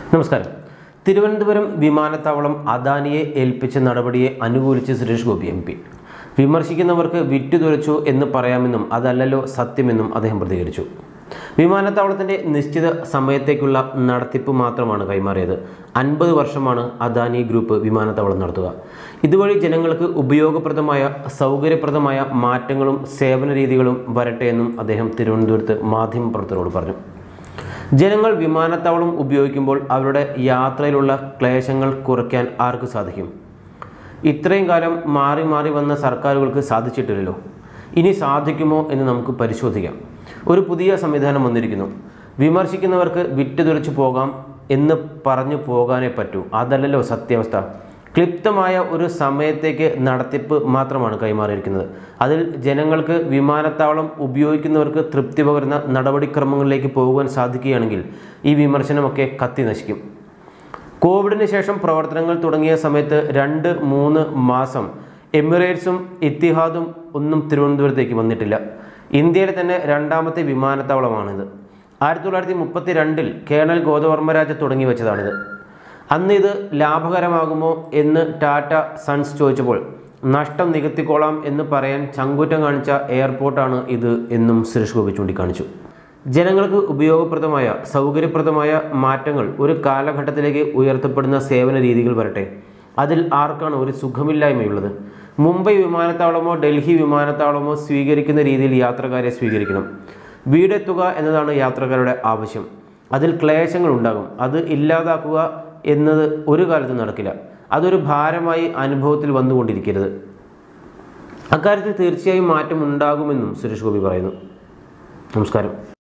നമസ്കാരം തിരുവനന്തപുരം വിമാനത്താവളം അദാനിയെ ഏൽപ്പിച്ച നടപടിയെ അനുകൂലിച്ച് സുരേഷ് ഗോപി എം പി വിമർശിക്കുന്നവർക്ക് വിറ്റുതുരച്ചു എന്ന് പറയാമെന്നും അതല്ലല്ലോ സത്യമെന്നും അദ്ദേഹം പ്രതികരിച്ചു വിമാനത്താവളത്തിന്റെ നിശ്ചിത സമയത്തേക്കുള്ള നടത്തിപ്പ് മാത്രമാണ് കൈമാറിയത് അൻപത് വർഷമാണ് അദാനി ഗ്രൂപ്പ് വിമാനത്താവളം നടത്തുക ഇതുവഴി ജനങ്ങൾക്ക് ഉപയോഗപ്രദമായ സൗകര്യപ്രദമായ മാറ്റങ്ങളും സേവന രീതികളും വരട്ടെ എന്നും അദ്ദേഹം തിരുവനന്തപുരത്ത് മാധ്യമപ്രവർത്തകരോട് പറഞ്ഞു ജനങ്ങൾ വിമാനത്താവളം ഉപയോഗിക്കുമ്പോൾ അവരുടെ യാത്രയിലുള്ള ക്ലേശങ്ങൾ കുറയ്ക്കാൻ ആർക്ക് സാധിക്കും ഇത്രയും കാലം മാറി മാറി വന്ന സർക്കാരുകൾക്ക് സാധിച്ചിട്ടില്ലല്ലോ ഇനി സാധിക്കുമോ എന്ന് നമുക്ക് പരിശോധിക്കാം ഒരു പുതിയ സംവിധാനം വന്നിരിക്കുന്നു വിമർശിക്കുന്നവർക്ക് വിറ്റുതുരച്ചു പോകാം എന്ന് പറഞ്ഞു പോകാനേ പറ്റൂ അതല്ലല്ലോ സത്യാവസ്ഥ ക്ലിപ്തമായ ഒരു സമയത്തേക്ക് നടത്തിപ്പ് മാത്രമാണ് കൈമാറിയിരിക്കുന്നത് അതിൽ ജനങ്ങൾക്ക് വിമാനത്താവളം ഉപയോഗിക്കുന്നവർക്ക് തൃപ്തി പകരുന്ന നടപടിക്രമങ്ങളിലേക്ക് പോകുവാൻ സാധിക്കുകയാണെങ്കിൽ ഈ വിമർശനമൊക്കെ കത്തി നശിക്കും കോവിഡിന് ശേഷം പ്രവർത്തനങ്ങൾ തുടങ്ങിയ സമയത്ത് രണ്ട് മൂന്ന് മാസം എമിറേറ്റ്സും ഇത്തിഹാദും ഒന്നും തിരുവനന്തപുരത്തേക്ക് വന്നിട്ടില്ല ഇന്ത്യയിലെ തന്നെ രണ്ടാമത്തെ വിമാനത്താവളമാണിത് ആയിരത്തി തൊള്ളായിരത്തി മുപ്പത്തി രണ്ടിൽ കേണൽ ഗോദവർമ്മരാജ തുടങ്ങി വെച്ചതാണിത് അന്ന് ഇത് ലാഭകരമാകുമോ എന്ന് ടാറ്റ സൺസ് ചോദിച്ചപ്പോൾ നഷ്ടം നികത്തിക്കോളാം എന്ന് പറയാൻ ചങ്കൂറ്റം കാണിച്ച എയർപോർട്ടാണ് ഇത് എന്നും സുരേഷ് ഗോപി ചൂണ്ടിക്കാണിച്ചു ജനങ്ങൾക്ക് ഉപയോഗപ്രദമായ സൗകര്യപ്രദമായ മാറ്റങ്ങൾ ഒരു കാലഘട്ടത്തിലേക്ക് ഉയർത്തപ്പെടുന്ന സേവന രീതികൾ വരട്ടെ അതിൽ ആർക്കാണ് ഒരു സുഖമില്ലായ്മയുള്ളത് മുംബൈ വിമാനത്താവളമോ ഡൽഹി വിമാനത്താവളമോ സ്വീകരിക്കുന്ന രീതിയിൽ യാത്രക്കാരെ സ്വീകരിക്കണം വീടെത്തുക എന്നതാണ് യാത്രക്കാരുടെ ആവശ്യം അതിൽ ക്ലേശങ്ങൾ ഉണ്ടാകും അത് ഇല്ലാതാക്കുക എന്നത് ഒരു കാലത്തും നടക്കില്ല അതൊരു ഭാരമായി അനുഭവത്തിൽ വന്നുകൊണ്ടിരിക്കരുത് അക്കാര്യത്തിൽ തീർച്ചയായും മാറ്റം ഉണ്ടാകുമെന്നും സുരേഷ് ഗോപി പറയുന്നു നമസ്കാരം